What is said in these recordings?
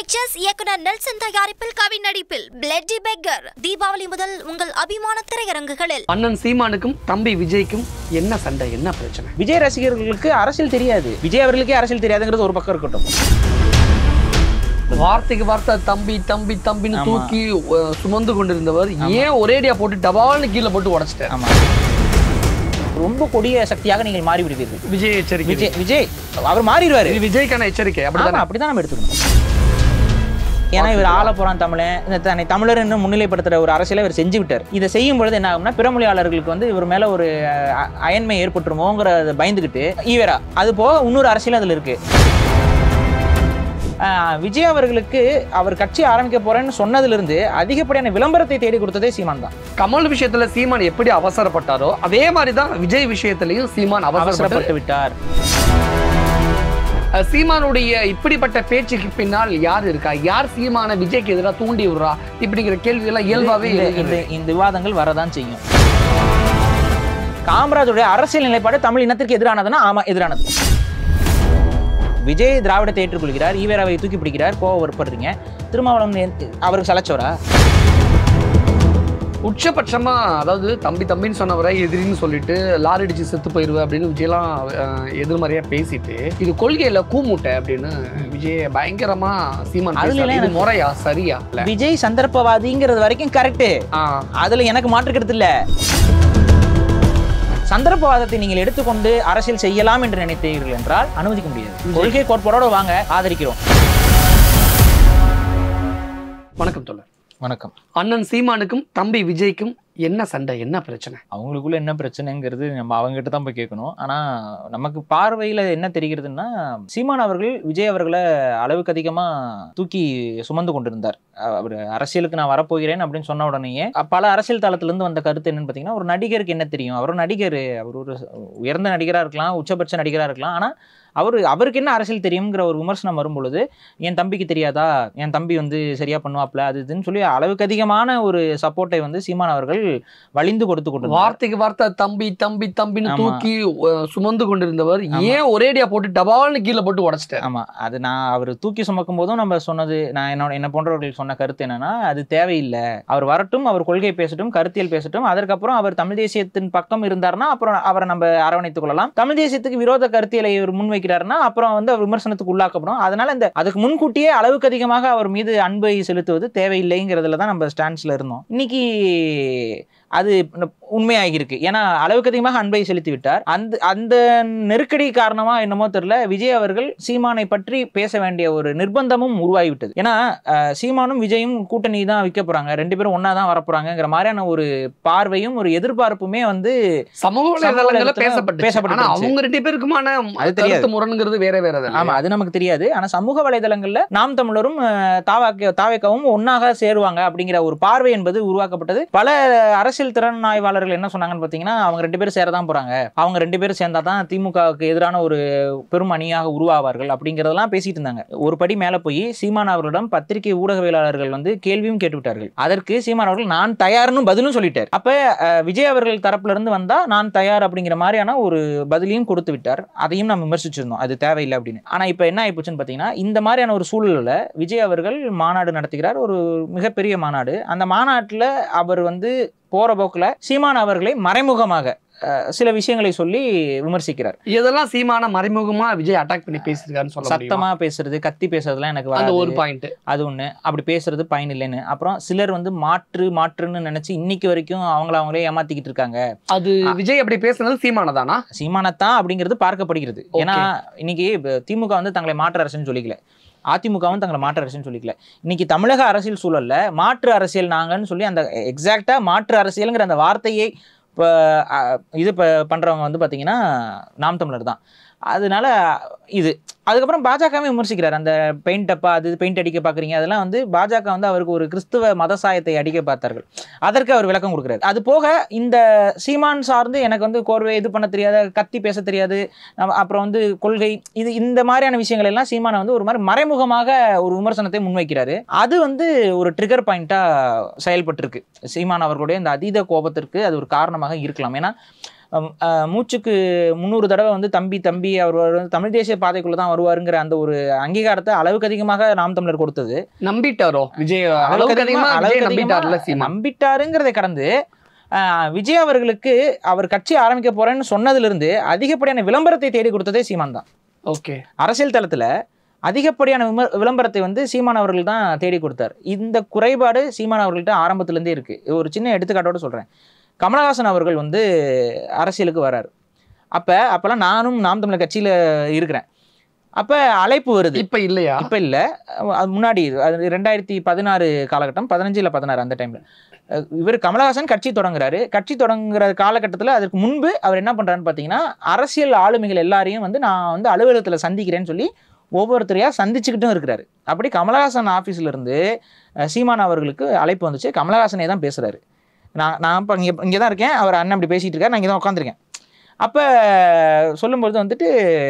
Pictures இயக்குனர் Nelson தயாரிப்பில் கவி நடிப்பில் பிளட்டி பெக்கர் தீபாவளி முதல் உங்கள் அபிமான திரையரங்குகளில் அண்ணன் சீமானுக்கும் தம்பி விஜய்க்கும் என்ன சண்டை என்ன பிரச்சனை விஜய் ரசிகர்களுக்கு அரசியல் தெரியாது விஜய் அவர்களுக்கே அரசியல் தெரியாதுங்கிறது ஒரு பக்கம் இருக்கட்டும் வார்த்தைக்கு வார்த்தை தம்பி தம்பி தம்பின்னு ஆமா. தூக்கி அஹ், சுமந்து கொண்டிருந்தவர் ஏன் ஒரேடியா போட்டு டபால்னு கீழே போட்டு உடைச்சிட்டார் ஆமா ரொம்ப கொடிய சக்தியாக நீங்கள் மாறி விடுவீர்கள் விஜய் எச்சரிக்கை விஜய் விஜய் அவர் மாறிடுவாரு இது விஜய்க்கான எச்சரிக்கை ஆமா அப்படிதானே அப்படிதான் நம்ம எடுத்துக்கணும் ஏன்னா இவர் ஆள போறான் தமிழன் இந்த தன்னை தமிழர் என்று முன்னிலைப்படுத்துற ஒரு அரசியலை இவர் செஞ்சு விட்டார் இதை செய்யும் பொழுது என்ன ஆகும்னா பிறமொழியாளர்களுக்கு வந்து இவர் மேல ஒரு அஹ், அயன்மை ஏற்பட்டுருமோங்கிறத பயந்துகிட்டு ஈவரா அது போக இன்னொரு அரசியல் அதுல இருக்கு அஹ், விஜய் அவர்களுக்கு அவர் கட்சி ஆரம்பிக்க போறேன்னு சொன்னதிலிருந்து அதிகப்படியான விளம்பரத்தை தேடி கொடுத்ததே சீமான் தான் கமல் விஷயத்துல சீமான் எப்படி அவசரப்பட்டாரோ அதே மாதிரி தான் விஜய் விஷயத்திலையும் சீமான் அவசரப்பட்டு அவசரப்பட்டு விட்டார் அஹ், சீமானுடைய இப்படிப்பட்ட பேச்சுக்கு பின்னால் யார் இருக்கா யார் சீமான விஜய்க்கு எதிராக தூண்டி விடுறா இப்படிங்கிற கேள்வி எல்லாம் இயல்பாவே இந்த- எழுகிறது. இந்த இந்த விவாதங்கள் வரதான் செய்யும் காமராஜருடைய அரசியல் நிலைப்பாடு தமிழ் இனத்திற்கு எதிரானதுன்னா ஆமா எதிரானது விஜய் திராவிடத்தை ஏற்றுக்கொள்கிறார் ஈவேராவை தூக்கி பிடிக்கிறார் கோவப்படுறீங்க திருமாவளவன் எந்த- அவருக்கு சலைச்சோரா உச்சபட்சமா அதாவது தம்பி தம்பின்னு சொன்னவரை எதிரின்னு சொல்லிட்டு லாரி அடிச்சு செத்து போயிருவேன் அப்படின்னு விஜயெல்லாம் அஹ், எதிர்மறையா பேசிட்டு இது கொள்கையில கூமுட்டை அப்படின்னு விஜய பயங்கரமா சீமான் அதுல பேசுறாரு. எல்லாம் இது எனக்கு- முறையா சரியா இல்ல விஜய் சந்தர்ப்பவாதிங்கிறது வரைக்கும் கரெக்ட் ஆ, அதுல எனக்கு மாற்றுக்கிறது இல்ல சந்தர்ப்பவாதத்தை நீங்கள் எடுத்துக்கொண்டு அரசியல் செய்யலாம் என்று நினைத்தீர்கள் என்றால் அனுமதிக்க முடியாது கொள்கை கோட்பாடோட வாங்க ஆதரிக்கிறோம் வணக்கம் தோழர் வணக்கம் அண்ணன் சீமானுக்கும் தம்பி விஜய்க்கும் என்ன சண்டை என்ன பிரச்சனை அவங்களுக்குள்ள என்ன பிரச்சனைங்கிறது நம்ம அவங்ககிட்ட தான் போய் கேட்கணும் ஆனா நமக்கு பார்வையில என்ன தெரிகிறதுன்னா சீமான் அவர்கள் விஜய் அவர்களை அளவுக்கு அதிகமா தூக்கி சுமந்து கொண்டிருந்தார் அவர் அரசியலுக்கு நான் வரப்போகிறேன் அப்படின்னு சொன்ன உடனேயே அ, பல அரசியல் தளத்துல இருந்து வந்த கருத்து என்னன்னு பார்த்தீங்கன்னா ஒரு நடிகருக்கு என்ன தெரியும் அவர் ஒரு நடிகர் அவர் ஒரு உயர்ந்த நடிகரா இருக்கலாம் உச்சபட்ச நடிகரா இருக்கலாம் ஆனா அவர் அவருக்கு என்ன அரசியல் தெரியுங்கிற ஒரு விமர்சனம் வரும்பொழுது என் தம்பிக்கு தெரியாதா என் தம்பி வந்து சரியா பண்ணுவாப்ல அது இதுன்னு சொல்லி அளவுக்கு அதிகமான ஒரு சப்போர்ட்டை வந்து சீமான் அவர்கள் வலிந்து கொடுத்து கொண்டு வார்த்தைக்கு வார்த்தை தம்பி தம்பி தம்பின்னு ஆமா. தூக்கி அஹ், சுமந்து கொண்டிருந்தவர் ஆமா. ஏன் ஒரேடியா போட்டு டபால்னு கீழே போட்டு உடைச்சிட்டார் ஆமா அது நான் அவர் தூக்கி சுமக்கும் போதும் நம்ம சொன்னது நான் என்னோட என்ன போன்றவர்கள் சொன்ன கருத்து என்னன்னா அது தேவையில்லை அவர் வரட்டும் அவர் கொள்கை பேசட்டும் கருத்தியல் பேசட்டும் அதற்கப்புறம் அவர் தமிழ் தேசியத்தின் பக்கம் இருந்தாருன்னா அப்புறம் அவரை நம்ம அரவணைத்துக் கொள்ளலாம் தமிழ் தேசியத்துக்கு விரோத கருத்தியலை இவர் முன்வைக்கிறாருன்னா அப்புறம் வந்து அவர் விமர்சனத்துக்கு உள்ளாக்கப்படும் அதனால இந்த அதுக்கு முன்கூட்டியே அளவுக்கு அதிகமாக அவர் மீது அன்பை செலுத்துவது தேவையில்லைங்கிறதுல தான் நம்ம ஸ்டாண்ட்ஸ்ல இருந்தோம் இன்னைக்கு அது உண்மையாகியிருக்கு ஏன்னா அளவுக்கு அதிகமாக அன்பை செலுத்தி விட்டார் அந்த அந்த நெருக்கடி காரணமா என்னமோ தெரியல விஜய் அவர்கள் சீமானை பற்றி பேச வேண்டிய ஒரு நிர்பந்தமும் உருவாகிவிட்டது ஏன்னா அஹ், சீமானும் விஜயும் கூட்டணி தான் வைக்க போறாங்க ரெண்டு பேரும் ஒண்ணா தான் வரப்போறாங்கிற மாதிரியான ஒரு பார்வையும் ஒரு எதிர்பார்ப்புமே வந்து சமூக வலைதளங்கள்ல வலைதளத்துல பேசப்பட்டு பேசப்பட்டு ஆனா இருந்துச்சு. அவங்க ரெண்டு பேருக்குமான அது தெரியாது. கருத்து முரண்ங்கிறது வேற வேற தானே? ஆமா அது நமக்கு தெரியாது ஆனா சமூக வலைதளங்கள்ல நாம் தமிழரும் அஹ், தாவாக்க தாவேக்காவும் ஒன்னாக சேருவாங்க அப்படிங்கிற ஒரு பார்வை என்பது உருவாக்கப்பட்டது பல அரசியல் திறன் ஆய்வாளர்கள் என்ன சொன்னாங்கன்னு பாத்தீங்கன்னா அவங்க ரெண்டு பேரும் சேரதான் போறாங்க அவங்க ரெண்டு பேரும் சேர்ந்தா தான் திமுகவுக்கு எதிரான ஒரு பெரும் அணியாக உருவாவார்கள் அப்படிங்கறதெல்லாம் பேசிட்டு இருந்தாங்க ஒரு படி மேல போய் சீமான் அவர்களிடம் பத்திரிகை ஊடகவியலாளர்கள் வந்து கேள்வியும் கேட்டு விட்டார்கள் அதற்கு சீமான் அவர்கள் நான் தயார்னு பதிலும் சொல்லிட்டார் அப்ப அஹ், விஜய் அவர்கள் தரப்புல இருந்து வந்தா நான் தயார் அப்படிங்கிற மாதிரியான ஒரு பதிலையும் கொடுத்து விட்டார் அதையும் நம்ம விமர்சிச்சிருந்தோம் அது தேவையில்லை அப்படின்னு ஆனா இப்ப என்ன ஆயிப்போச்சுன்னு பாத்தீங்கன்னா இந்த மாதிரியான ஒரு சூழல்ல விஜய் அவர்கள் மாநாடு நடத்துகிறார் ஒரு மிகப்பெரிய மாநாடு அந்த மாநாட்டுல அவர் வந்து போற போக்குல சீமான் அவர்களை மறைமுகமாக அஹ், சில விஷயங்களை சொல்லி விமர்சிக்கிறார் இதெல்லாம் சீமான மறைமுகமா விஜய் அட்டாக் பண்ணி பேசியிருக்காருன்னு சொல்ல முடியுமா? சத்தமா பேசுறது கத்தி பேசுறதுலாம் எனக்கு அந்த வராது ஒரு பாயிண்ட் அது ஒண்ணு அப்படி பேசுறது பயன் இல்லைன்னு அப்புறம் சிலர் வந்து மாற்று மாற்றுன்னு நினைச்சு இன்னைக்கு வரைக்கும் அவங்கள அவங்களே ஏமாத்திக்கிட்டு இருக்காங்க அது விஜய் அப்படி பேசுனது சீமானதானா சீமானத்தான் அப்படிங்கிறது பார்க்கப்படுகிறது ஏன்னா இன்னைக்கு இப்ப திமுக வந்து தங்களை மாற்று அரசுன்னு சொல்லிக்கல அதிமுகவும் தங்களை மாற்று அரசுன்னு சொல்லிக்கல இன்னைக்கு தமிழக அரசியல் சூழல்ல மாற்று அரசியல் நாங்கன்னு சொல்லி அந்த எக்ஸாக்டா மாற்று அரசியலுங்கிற அந்த வார்த்தையை இப்போ இது இப்போ பண்றவங்க வந்து பாத்தீங்கன்னா நாம் தமிழர் தான் அதனால இது அதுக்கப்புறம் பாஜகவே விமர்சிக்கிறார் அந்த பெயிண்ட் அப்பா அது பெயிண்ட் அடிக்க பார்க்குறீங்க அதெல்லாம் வந்து பாஜக வந்து அவருக்கு ஒரு கிறிஸ்துவ மத சாயத்தை அடிக்க பார்த்தார்கள் அதற்கு அவர் விளக்கம் கொடுக்குறாரு அது போக இந்த சீமான் சார்ந்து எனக்கு வந்து கோர்வை இது பண்ண தெரியாத கத்தி பேச தெரியாது நம்ம- அப்புறம் வந்து கொள்கை இது இந்த மாதிரியான விஷயங்கள் எல்லாம் சீமானை வந்து ஒரு மாதிரி மறைமுகமாக ஒரு விமர்சனத்தை முன்வைக்கிறாரு அது வந்து ஒரு ட்ரிகர் பாயிண்டா செயல்பட்டிருக்கு சீமான் அவர்களுடைய இந்த அதீத கோபத்திற்கு அது ஒரு காரணமாக இருக்கலாம் ஏன்னா அம், அஹ், மூச்சுக்கு முந்நூறு தடவை வந்து தம்பி தம்பி அவர் வந்து தமிழ் தேசிய பாதைக்குள்ள தான் வருவாருங்கிற அந்த ஒரு அங்கீகாரத்தை அளவுக்கு அதிகமாக நாம் தமிழர் கொடுத்தது நம்பிட்டாரோ விஜய் அளவுக்கு அதிகமா விஜய் நம்பிட்டார்ல சீமான் நம்பிட்டாருங்கிறதை கடந்து ஆஹ், விஜய் அவர்களுக்கு அவர் கட்சி ஆரம்பிக்க போறேன்னு சொன்னதுல இருந்து அதிகப்படியான விளம்பரத்தை தேடி கொடுத்ததே சீமான் தான் ஓகே அரசியல் தளத்துல அதிகப்படியான விம- விளம்பரத்தை வந்து சீமான் அவர்கள் தான் தேடி கொடுத்தார் இந்த குறைபாடு சீமான் அவர்கள்ட்ட ஆரம்பத்துல இருந்தே இருக்கு ஒரு சின்ன எடுத்துக்காட்டோட சொல்றேன் கமலஹாசன் அவர்கள் வந்து அரசியலுக்கு வராரு அப்ப அப்பெல்லாம் நானும் நாம் தமிழர் கட்சியில இருக்கிறேன் அப்ப அழைப்பு வருது இப்ப இல்லையா இப்ப இல்ல அது முன்னாடி இது. அது ரெண்டாயிரத்தி பதினாறு காலகட்டம் பதினஞ்சு இல்ல பதினாறு அந்த டைம்ல அஹ் இவர் கமலஹாசன் கட்சி தொடங்குறாரு கட்சி தொடங்குற காலகட்டத்தில் அதற்கு முன்பு அவர் என்ன பண்றாருன்னு பார்த்தீங்கன்னா அரசியல் ஆளுமைகள் எல்லாரையும் வந்து நான் வந்து அலுவலகத்தில் சந்திக்கிறேன்னு சொல்லி ஒவ்வொருத்தரையா சந்திச்சுக்கிட்டும் இருக்கிறாரு அப்படி கமலஹாசன் ஆஃபீஸ்ல இருந்து அஹ், சீமான் அவர்களுக்கு அழைப்பு வந்துச்சு கமலஹாசனே தான் பேசுறாரு நான் நான் இப்போ இங்கே இங்கே தான் இருக்கேன் அவர் அண்ணன் இப்படி பேசிட்டு இருக்காரு நான் இங்கே தான் உட்காந்துருக்கேன் அப்போ சொல்லும்பொழுது வந்துட்டு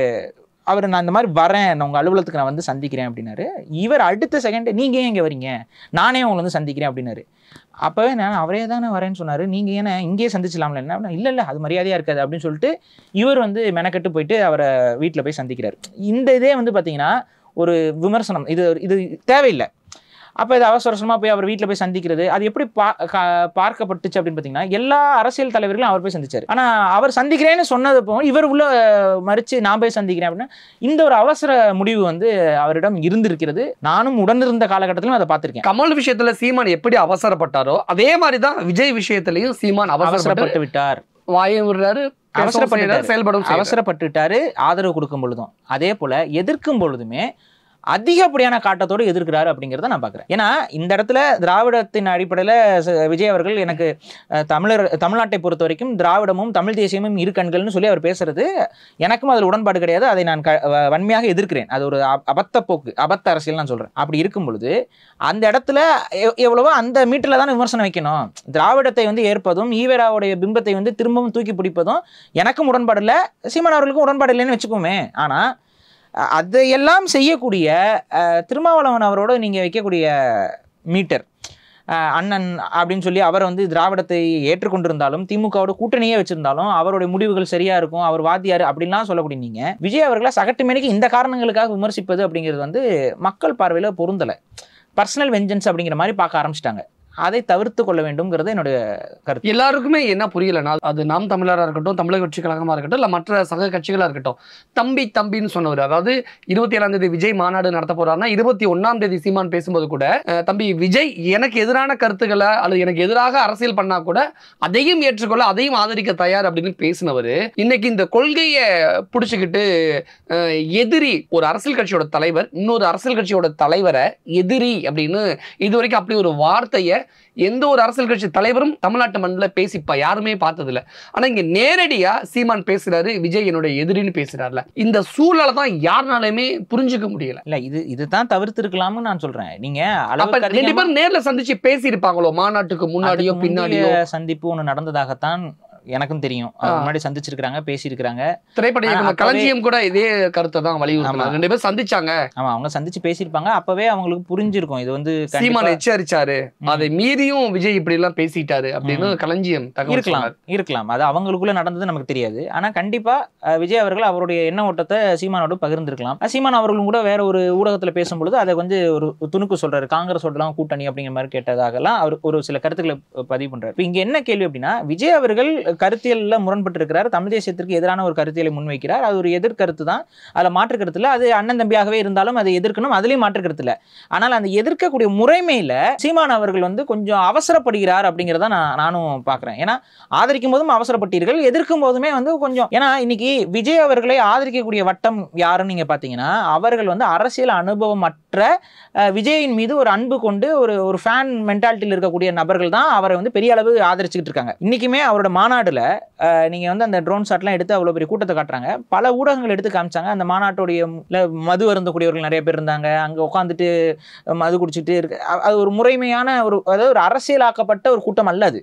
அவர் நான் இந்த மாதிரி வரேன் நான் உங்கள் அலுவலகத்துக்கு நான் வந்து சந்திக்கிறேன் அப்படின்னாரு இவர் அடுத்த செகண்ட் நீங்கள் ஏன் இங்கே வரீங்க நானே உங்களை வந்து சந்திக்கிறேன் அப்படின்னாரு அப்போவே நான் அவரே தானே வரேன்னு சொன்னார் நீங்கள் ஏன்னா இங்கேயே சந்திச்சலாம்ல என்ன அப்படின்னா, இல்லை இல்லை அது மரியாதையாக இருக்காது அப்படின்னு சொல்லிட்டு இவர் வந்து மெனக்கெட்டு போயிட்டு அவரை வீட்டில் போய் சந்திக்கிறார் இந்த இதே வந்து பார்த்தீங்கன்னா ஒரு விமர்சனம் இது இது தேவையில்லை அப்போ இது அவசர அவசரமாக போய் அவர் வீட்டில் போய் சந்திக்கிறது அது எப்படி பா கா- பார்க்கப்பட்டுச்சு அப்படின்னு பார்த்தீங்கன்னா எல்லா அரசியல் தலைவர்களும் அவர் போய் சந்திச்சார் ஆனால் அவர் சந்திக்கிறேன்னு சொன்னதப்போ இவர் உள்ள மறித்து நான் போய் சந்திக்கிறேன் அப்படின்னா இந்த ஒரு அவசர முடிவு வந்து அவரிடம் இருந்திருக்கிறது நானும் உடனிருந்த காலகட்டத்திலும் அதை பார்த்திருக்கேன் கமல் விஷயத்துல சீமான் எப்படி அவசரப்பட்டாரோ அதே மாதிரிதான் விஜய் விஷயத்திலயும் சீமான் அவசரப்பட்டு அவசரப்பட்டு விட்டார் வாயும் விடுறாரு பேசவும் அவசரப்பட்டுட்டாரு. செய்றாரு, செயல்படவும் செய்றாரு. அவசரப்பட்டுட்டாரு ஆதரவு கொடுக்கும் பொழுதும் அதே போல எதிர்க்கும் பொழுதுமே அதிகப்படியான காட்டத்தோடு எதிர்க்கிறாரு அப்படிங்கிறத நான் பார்க்குறேன் ஏன்னா இந்த இடத்துல திராவிடத்தின் அடிப்படையில் விஜய் அவர்கள் எனக்கு அஹ், தமிழர் தமிழ்நாட்டை பொறுத்த வரைக்கும் திராவிடமும் தமிழ் தேசியமும் இரு கண்கள்னு சொல்லி அவர் பேசுறது எனக்கும் அதில் உடன்பாடு கிடையாது அதை நான் க- வ- வன்மையாக எதிர்க்கிறேன் அது ஒரு அப- அபத்த போக்கு அபத்த அரசியல் நான் சொல்றேன் அப்படி இருக்கும் பொழுது அந்த இடத்துல எவ்- எவ்வளவோ அந்த மீட்டர்ல தான் விமர்சனம் வைக்கணும் திராவிடத்தை வந்து ஏற்பதும் ஈவேராவுடைய பிம்பத்தை வந்து திரும்பவும் தூக்கி பிடிப்பதும் எனக்கும் உடன்பாடு இல்லை சீமான் அவர்களுக்கும் உடன்பாடு இல்லைன்னு வச்சுக்கோமே ஆனா அஹ், அதையெல்லாம் செய்யக்கூடிய அஹ், திருமாவளவன் அவரோட நீங்க வைக்கக்கூடிய மீட்டர் அஹ், அண்ணன் அப்படின்னு சொல்லி அவர் வந்து திராவிடத்தை ஏற்றுக்கொண்டிருந்தாலும் திமுகவோட கூட்டணியே வச்சிருந்தாலும் அவருடைய முடிவுகள் சரியா இருக்கும் அவர் வாத்தியார் அப்படின்லாம் சொல்லக்கூடிய நீங்க விஜய் அவர்களை சகட்டு மேனிக்கு இந்த காரணங்களுக்காக விமர்சிப்பது அப்படிங்கிறது வந்து மக்கள் பார்வையில பொருந்தலை பர்சனல் வெஞ்சன்ஸ் அப்படிங்கிற மாதிரி பார்க்க ஆரம்பிச்சிட்டாங்க அதை தவிர்த்து கொள்ள வேண்டும்ங்கிறது என்னுடைய கருத்து எல்லாருக்குமே என்ன புரியலனா அது நாம் தமிழரா இருக்கட்டும் தமிழக கட்சி கழகமா இருக்கட்டும் இல்ல மற்ற சக கட்சிகளா இருக்கட்டும் தம்பி தம்பின்னு சொன்னவர் அதாவது இருபத்தி ஏழாம் தேதி விஜய் மாநாடு நடத்த போறாருன்னா இருபத்தி ஒன்னாம் தேதி சீமான் பேசும்போது கூட அஹ், தம்பி விஜய் எனக்கு எதிரான கருத்துக்களை அல்லது எனக்கு எதிராக அரசியல் பண்ணா கூட அதையும் ஏற்றுக்கொள்ள அதையும் ஆதரிக்க தயார் அப்படின்னு பேசினவர் இன்னைக்கு இந்த கொள்கையை பிடிச்சிக்கிட்டு அஹ், எதிரி ஒரு அரசியல் கட்சியோட தலைவர் இன்னொரு அரசியல் கட்சியோட தலைவரை எதிரி அப்படின்னு இது வரைக்கும் அப்படி ஒரு வார்த்தையை எந்த ஒரு அரசியல் கட்சி தலைவரும் தமிழ்நாட்டு மண்ணில் பேசிப்பா யாருமே பார்த்ததில்ல ஆனா இங்க நேரடியா சீமான் பேசுறாரு விஜய் என்னோட எதிரின்னு பேசுறாருல இந்த சூழலை தான் யாருனாலுமே புரிஞ்சுக்க முடியல இல்ல இது இதுதான் தவிர்த்திருக்கலாம்னு நான் சொல்றேன் நீங்க அப்ப அளவுக்கு ரெண்டு அதிகமா- பேரும் நேர்ல சந்திச்சு பேசி இருப்பாங்களோ மாநாட்டுக்கு முன்னாடியோ அதுக்கு பின்னாடியோ முந்தைய சந்திப்பு ஒன்று நடந்ததாகத்தான் எனக்கும் தெரியும் ஆ. முன்னாடி சந்திச்சிருக்காங்க பேசியிருக்கிறாங்க திரைப்பட ஆனா இயக்குனர் அப்பவே- களஞ்சியம் கூட இதே கருத்தை தான் வலியுறுத்தினார் ஆமா. ரெண்டு பேரும் சந்திச்சாங்க ஆமா அவங்க சந்திச்சு பேசியிருப்பாங்க அப்பவே அவங்களுக்கு புரிஞ்சிருக்கும் இது வந்து சீமான் கண்டிப்பா- எச்சரிச்சாரு ம். அதை மீறியும் விஜய் இப்படி எல்லாம் பேசிட்டாரு அப்படின்னு ம். களஞ்சியம் தகவல் இருக்கலாம் சொன்னார். இருக்கலாம் அது அவங்களுக்குள்ள நடந்தது நமக்கு தெரியாது ஆனா கண்டிப்பா அஹ், விஜய் அவர்கள் அவருடைய எண்ண ஓட்டத்தை சீமானோடு பகிர்ந்திருக்கலாம் அஹ், சீமான் அவர்களும் கூட வேற ஒரு ஊடகத்துல பேசும்பொழுது அதை வந்து ஒரு துணுக்கு சொல்றாரு காங்கிரஸோடலாம் கூட்டணி அப்படிங்கிற மாதிரி கேட்டதாகலாம் அவர் ஒரு சில கருத்துக்களை பதிவு பண்றாரு இப்ப இங்க என்ன கேள்வி அப்படின்னா விஜய் அவர்கள் கருத்தியல்ல முரண்பட்டு இருக்கிறார் தமிழ் தேசியத்திற்கு எதிரான ஒரு கருத்தியலை முன்வைக்கிறார் அது ஒரு எதிர்கருத்து தான் அதுல மாற்று கருத்து இல்ல அது அண்ணன் தம்பியாகவே இருந்தாலும் அதை எதிர்க்கணும் அதுலயும் மாற்று கருத்து இல்ல ஆனால் அந்த எதிர்க்கக்கூடிய முறைமையில சீமான் அவர்கள் வந்து கொஞ்சம் அவசரப்படுகிறார் அப்படிங்கிறத நான் நானும் பார்க்குறேன் ஏன்னா ஆதரிக்கும் போதும் அவசரப்பட்டீர்கள் எதிர்க்கும் போதுமே வந்து கொஞ்சம் ஏன்னா இன்னைக்கு விஜய் அவர்களை ஆதரிக்கக்கூடிய வட்டம் யாருன்னு நீங்க பார்த்தீங்கன்னா அவர்கள் வந்து அரசியல் அனுபவமற்ற அஹ், விஜயின் மீது ஒரு அன்பு கொண்டு ஒரு ஒரு ஃபேன் மென்டாலிட்டியில் இருக்கக்கூடிய நபர்கள் தான் அவரை வந்து பெரிய அளவு ஆதரிச்சுக்கிட்டு இருக்காங்க இன்னைக்குமே அவரோட மாநாடுல அஹ், நீங்க வந்து அந்த ட்ரோன் ஷாட்லாம் எடுத்து அவ்வளோ பெரிய கூட்டத்தை காட்டுறாங்க பல ஊடகங்கள் எடுத்து காமிச்சாங்க அந்த மாநாட்டுடைய ல மது அருந்தக்கூடியவர்கள் நிறைய பேர் இருந்தாங்க அங்க உட்காந்துட்டு மது குடிச்சிட்டு இருக்கு அ- அது ஒரு முறைமையான ஒரு அதாவது ஒரு அரசியலாக்கப்பட்ட ஒரு கூட்டம் அல்ல அது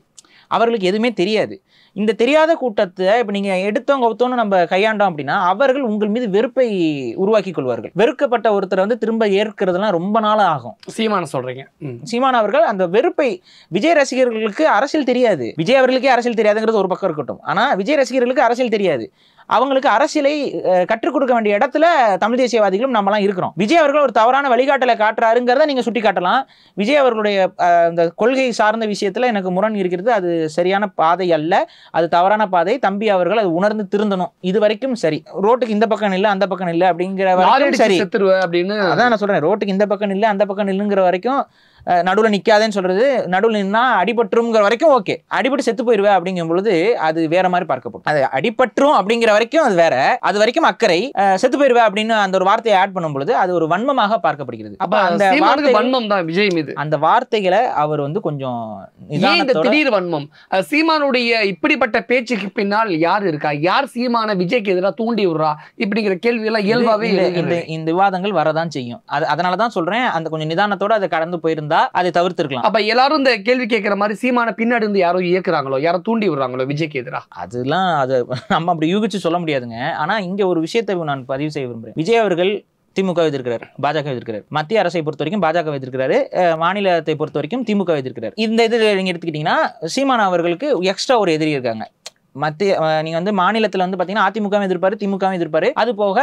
அவர்களுக்கு எதுவுமே தெரியாது இந்த தெரியாத கூட்டத்தை இப்போ நீங்கள் எடுத்தோம் கவுத்தோன்னு நம்ம கையாண்டோம் அப்படின்னா அவர்கள் உங்கள் மீது வெறுப்பை உருவாக்கி கொள்வார்கள் வெறுக்கப்பட்ட ஒருத்தரை வந்து திரும்ப ஏற்கிறதுலாம் ரொம்ப நாள் ஆகும் சீமான சொல்றீங்க ம். சீமான் அவர்கள் அந்த வெறுப்பை விஜய் ரசிகர்களுக்கு அரசியல் தெரியாது விஜய் அவர்களுக்கே அரசியல் தெரியாதுங்கிறது ஒரு பக்கம் இருக்கட்டும் ஆனா விஜய் ரசிகர்களுக்கு அரசியல் தெரியாது அவங்களுக்கு அரசியலை அஹ், கற்றுக் கொடுக்க வேண்டிய இடத்துல தமிழ் தேசியவாதிகளும் நம்மலாம் இருக்கிறோம் விஜய் அவர்கள் ஒரு தவறான வழிகாட்டலை காட்டுறாருங்கிறத நீங்க சுட்டி காட்டலாம் விஜய் அவர்களுடைய அஹ், அந்த கொள்கை சார்ந்த விஷயத்துல எனக்கு முரண் இருக்கிறது அது சரியான பாதை அல்ல அது தவறான பாதை தம்பி அவர்கள் அது உணர்ந்து திருந்தணும் இது வரைக்கும் சரி ரோட்டுக்கு இந்த பக்கம் இல்லை அந்த பக்கம் இல்லை அப்படிங்கிற லாரி வரைக்கும் அடிச்சு சரி செத்துருவ அப்படின்னு அதான் நான் சொல்றேன் ரோட்டுக்கு இந்த பக்கம் நில்லு அந்த பக்கம் நில்லுங்கிற வரைக்கும் அஹ், நடுவுல நிக்காதேன்னு சொல்றது நடுவுல நின்னா அடிபட்டுருங்கிற வரைக்கும் ஓகே அடிபட்டு செத்து போயிருவே அப்படிங்கும் பொழுது அது வேற மாதிரி பார்க்கப்படும் அது அடிபட்டுரும் அப்படிங்கிற வரைக்கும் அது வேற அது வரைக்கும் அக்கறை அஹ், செத்து போயிருவே அப்படின்னு அந்த ஒரு வார்த்தையை ஆட் பண்ணும் பொழுது அது ஒரு வன்மமாக பார்க்கப்படுகிறது அப்ப அப்ப அந்த சீமானுக்கு வார்த்தைகள் வன்மம் தான் விஜய் மீது அந்த வார்த்தைகளை அவர் வந்து கொஞ்சம் ஏன் இந்த நிதானத்தோட திடீர் வன்மம் அஹ் சீமானுடைய இப்படிப்பட்ட பேச்சுக்கு பின்னால் யார் இருக்கா யார் சீமான விஜய்க்கு எதிராக தூண்டி விடுறா இப்படிங்கிற கேள்வி எல்லாம் இயல்பாவே இந்த- இந்த எழுகிறது. இந்த விவாதங்கள் வரதான் செய்யும் அது அதனால தான் சொல்றேன் அந்த கொஞ்சம் நிதானத்தோட அதை கடந்து போயிருந்தா அதை தவிர்த்திருக்கலாம் அப்ப எல்லாரும் இந்த கேள்வி கேட்கிற மாதிரி சீமான பின்னாடி இருந்து யாரோ இயக்குறாங்களோ யாரோ தூண்டி விடுறாங்களோ விஜய்க்கு எதிரா அதெல்லாம் அது நம்ம அப்படி யூகிச்சு சொல்ல முடியாதுங்க ஆனா இங்க ஒரு விஷயத்தை நான் பதிவு செய்ய விரும்புறேன் விஜய் அவர்கள் திமுக எதிர்க்கிறார் பாஜக எதிர்க்கிறார் மத்திய அரசை பொறுத்த வரைக்கும் பாஜக எதிர்க்கிறாரு அஹ் மாநிலத்தை பொறுத்த வரைக்கும் திமுக எதிர்க்கிறார் இந்த இது நீங்க எடுத்துக்கிட்டீங்கன்னா சீமான் அவர்களுக்கு எக்ஸ்ட்ரா ஒரு எதிரி இருக்காங்க மத்திய அஹ் நீங்க வந்து மாநிலத்துல வந்து பாத்தீங்கன்னா அதிமுகவும் எதிர்ப்பாரு திமுகவும் எதிர்ப்பாரு அது போக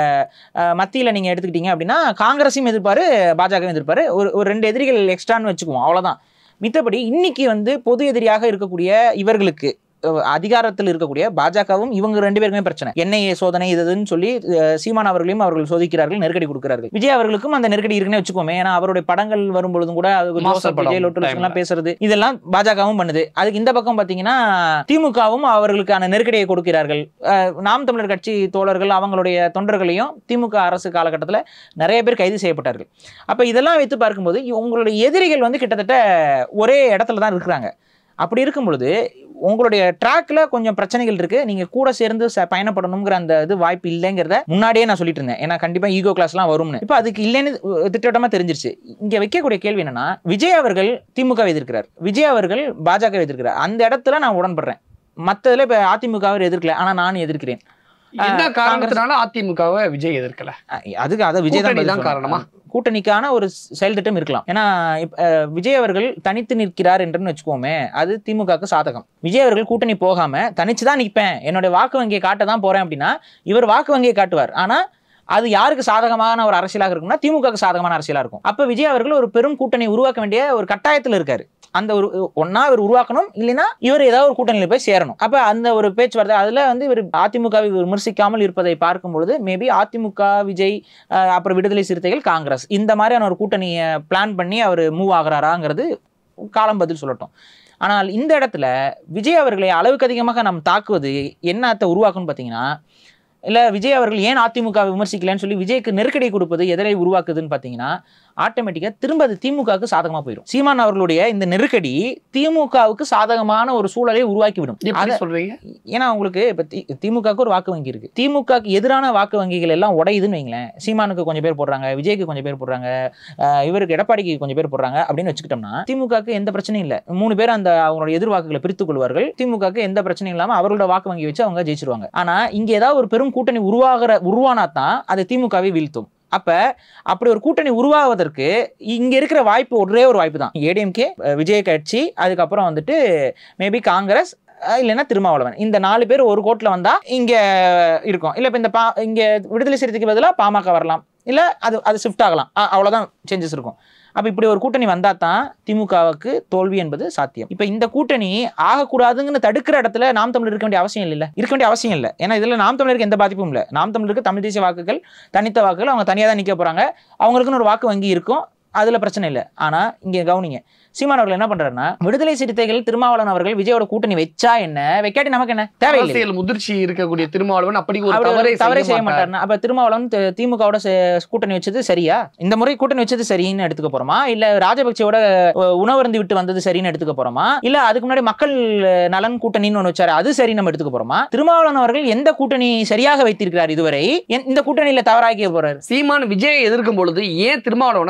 அஹ் மத்தியில நீங்க எடுத்துக்கிட்டீங்க அப்படின்னா காங்கிரஸையும் எதிர்ப்பாரு பாஜகவும் எதிர்ப்பாரு ஒரு ஒரு ரெண்டு எதிரிகள் எக்ஸ்ட்ரான்னு வச்சுக்குவோம் அவ்வளவுதான் மித்தபடி இன்னைக்கு வந்து பொது எதிரியாக இருக்கக்கூடிய இவர்களுக்கு அஹ் அதிகாரத்தில் இருக்கக்கூடிய பாஜகவும் இவங்க ரெண்டு பேருக்குமே பிரச்சனை என்ஐஏ சோதனை இது இதுன்னு சொல்லி அஹ் சீமான் அவர்களையும் அவர்கள் சோதிக்கிறார்கள் நெருக்கடி கொடுக்கிறார்கள் விஜய் அவர்களுக்கும் அந்த நெருக்கடி இருக்குன்னே வச்சுக்கோமே ஏன்னா அவருடைய படங்கள் வரும்பொழுதும் கூட அது மாஸ்டர் ஜோசப் படம் விஜய் லொட்டு timeல. எல்லாம் பேசுறது இதெல்லாம் பாஜகவும் பண்ணுது அதுக்கு இந்த பக்கம் பாத்தீங்கன்னா திமுகவும் அவர்களுக்கான நெருக்கடியை கொடுக்கிறார்கள் அஹ் நாம் தமிழர் கட்சி தோழர்கள் அவங்களுடைய தொண்டர்களையும் திமுக அரசு காலகட்டத்தில் நிறைய பேர் கைது செய்யப்பட்டார்கள் அப்ப இதெல்லாம் வைத்து பார்க்கும்போது உங்களுடைய எதிரிகள் வந்து கிட்டத்தட்ட ஒரே இடத்துல தான் இருக்கிறாங்க அப்படி இருக்கும் பொழுது உங்களுடைய ட்ராக்ல கொஞ்சம் பிரச்சனைகள் இருக்கு நீங்க கூட சேர்ந்து ச- பயணப்படணுங்கிற அந்த இது வாய்ப்பு இல்லைங்கிறத முன்னாடியே நான் சொல்லிட்டு இருந்தேன் ஏன்னா கண்டிப்பா ஈகோ கிளாஸ்லாம் வரும்னு இப்போ அதுக்கு இல்லைன்னு அஹ், திட்டவட்டமா தெரிஞ்சிருச்சு இங்க வைக்கக்கூடிய கேள்வி என்னன்னா விஜய் அவர்கள் திமுக எதிர்க்கிறார் விஜய் அவர்கள் பாஜக எதிர்க்கிறார் அந்த இடத்துல நான் உடன்படுறேன் மத்ததுல இப்ப அதிமுகவை எதிர்க்கல ஆனா நான் எதிர்க்கிறேன் என்ன அஹ், காரணத்தினால அதிமுகவை விஜய் எதிர்க்கல அஹ், அதுக்கு அதை விஜய் தான் கூட்டணி பதில் தான் சொல்லணும். காரணமா? கூட்டணிக்கான ஒரு செயல் திட்டம் இருக்கலாம் ஏன்னா இப்ப, அஹ், விஜய் அவர்கள் தனித்து நிற்கிறார் என்றுன்னு வச்சுக்கோமே அது திமுகவுக்கு சாதகம் விஜய் அவர்கள் கூட்டணி போகாம தனிச்சு தான் நிற்பேன் என்னுடைய வாக்கு வங்கியை காட்ட தான் போறேன் அப்படின்னா இவர் வாக்கு வங்கியை காட்டுவார் ஆனா அது யாருக்கு சாதகமான ஒரு அரசியலாக இருக்கும்னா திமுகவுக்கு சாதகமான அரசியலா இருக்கும் அப்ப விஜய் அவர்கள் ஒரு பெரும் கூட்டணி உருவாக்க வேண்டிய ஒரு கட்டாயத்தில் இருக்காரு அந்த ஒரு ஒன்னா இவர் உருவாக்கணும் இல்லைன்னா இவர் ஏதாவது ஒரு கூட்டணியில போய் சேரணும் அப்ப அந்த ஒரு பேச்சுவார்த்தை அதுல வந்து இவர் அதிமுகவை விமர்சிக்காமல் இருப்பதை பார்க்கும் பொழுது மேபி அதிமுக விஜய் அஹ் அப்புறம் விடுதலை சிறுத்தைகள் காங்கிரஸ் இந்த மாதிரியான ஒரு கூட்டணியை பிளான் பண்ணி அவர் மூவ் ஆகுறாராங்கிறது காலம் பதில் சொல்லட்டும் ஆனால் இந்த இடத்துல விஜய் அவர்களை அளவுக்கு அதிகமாக நாம் தாக்குவது என்னத்தை உருவாக்குன்னு பார்த்தீங்கன்னா இல்லை விஜய் அவர்கள் ஏன் அதிமுக வை விமர்சிக்கலன்னு சொல்லி விஜய்க்கு நெருக்கடி கொடுப்பது எதிரை உருவாக்குதுன்னு பார்த்தீங்கன்னா ஆட்டோமேட்டிக்காக திரும்ப அது திமுகவுக்கு சாதகமாக போயிடும் சீமான் அவர்களுடைய இந்த நெருக்கடி திமுகவுக்கு சாதகமான ஒரு சூழலை உருவாக்கிவிடும் எப்படி அதை சொல்றீங்க ஏன்னா உங்களுக்கு இப்போ தி திமுகவுக்கு ஒரு வாக்கு வங்கி இருக்கு திமுகவுக்கு எதிரான வாக்கு வங்கிகள் எல்லாம் உடையுதுன்னு வைங்களேன் சீமானுக்கு கொஞ்சம் பேர் போடுறாங்க விஜய்க்கு கொஞ்சம் பேர் போடுறாங்க அஹ் இவருக்கு எடப்பாடிக்கு கொஞ்சம் பேர் போடுறாங்க அப்படின்னு வச்சுக்கிட்டோம்னா திமுகவுக்கு எந்த பிரச்சனையும் இல்லை மூணு பேர் அந்த அவங்களோட எதிர்வாக்குகளை பிரித்துக் கொள்வார்கள் திமுகவுக்கு எந்த பிரச்சனையும் இல்லாம அவர்களோட வாக்கு வங்கி வச்சு அவங்க ஜெயிச்சிருவாங்க ஆனா இங்க ஏதாவது ஒரு பெரும் கூட்டணி உருவாகிற உருவானா தான் அது திமுகவை வீழ்த்தும் அப்ப அப்படி ஒரு கூட்டணி உருவாவதற்கு இங்க இருக்கிற வாய்ப்பு ஒரே ஒரு வாய்ப்பு தான் ஏடிஎம்கே விஜய் கட்சி அதுக்கப்புறம் வந்துட்டு மேபி காங்கிரஸ் அஹ் இல்லைன்னா திருமாவளவன் இந்த நாலு பேர் ஒரு கோட்டில் வந்தா இங்க இருக்கும் இல்ல இப்ப இந்த பா இங்க விடுதலை சிறுத்தைக்கு பதிலாக பாமக வரலாம் இல்ல அது அது ஷிஃப்ட் ஆகலாம் அ- அவ்வளவுதான் சேஞ்சஸ் இருக்கும் அப்ப இப்படி ஒரு கூட்டணி வந்தா தான் திமுகவுக்கு தோல்வி என்பது சாத்தியம் இப்ப இந்த கூட்டணி ஆகக்கூடாதுங்கன்னு தடுக்கிற இடத்துல நாம் தமிழர் இருக்க வேண்டிய அவசியம் இல்ல இருக்க வேண்டிய அவசியம் இல்லை ஏன்னா இதுல நாம் தமிழருக்கு எந்த பாதிப்பும் இல்லை நாம் தமிழருக்கு தமிழ் தேசிய வாக்குகள் தனித்த வாக்குகள் அவங்க தனியாக தான் நிக்க போறாங்க அவங்களுக்குன்னு ஒரு வாக்கு வங்கி இருக்கும் அதுல பிரச்சனை இல்லை ஆனா இங்க கவனிங்க சீமான் அவர்கள் என்ன பண்றாருன்னா விடுதலை சிறுத்தைகள் திருமாவளவன் அவர்கள் விஜயோட கூட்டணி வச்சா என்ன வைக்காட்டி நமக்கு என்ன தேவையில்லை அரசியல் முதிர்ச்சி இருக்கக்கூடிய திருமாவளவன் அப்படி ஒரு அப்படி ஒரு தவறை தவறை செய்ய செய்ய மாட்டார் மாட்டாருன்னா அப்ப திருமாவளவன் தி- திமுகவோட சே- கூட்டணி வச்சது சரியா இந்த முறை கூட்டணி வச்சது சரின்னு எடுத்துக்க போறோமா இல்ல ராஜபக்சேவோட அஹ், உணவருந்து விட்டு வந்தது சரின்னு எடுத்துக்க போறோமா இல்ல அதுக்கு முன்னாடி மக்கள் அஹ், நலன் கூட்டணின்னு ஒண்ணு வச்சாரு அது சரி நம்ம எடுத்துக்க போறோமா திருமாவளவன் அவர்கள் எந்த கூட்டணி சரியாக வைத்திருக்கிறார் இதுவரை என்- இந்த கூட்டணியில தவறாக்கிய போறாரு சீமான் விஜயை எதிர்க்கும் பொழுது ஏன் திருமாவளவனை தாங்கி பிடிக்கணும்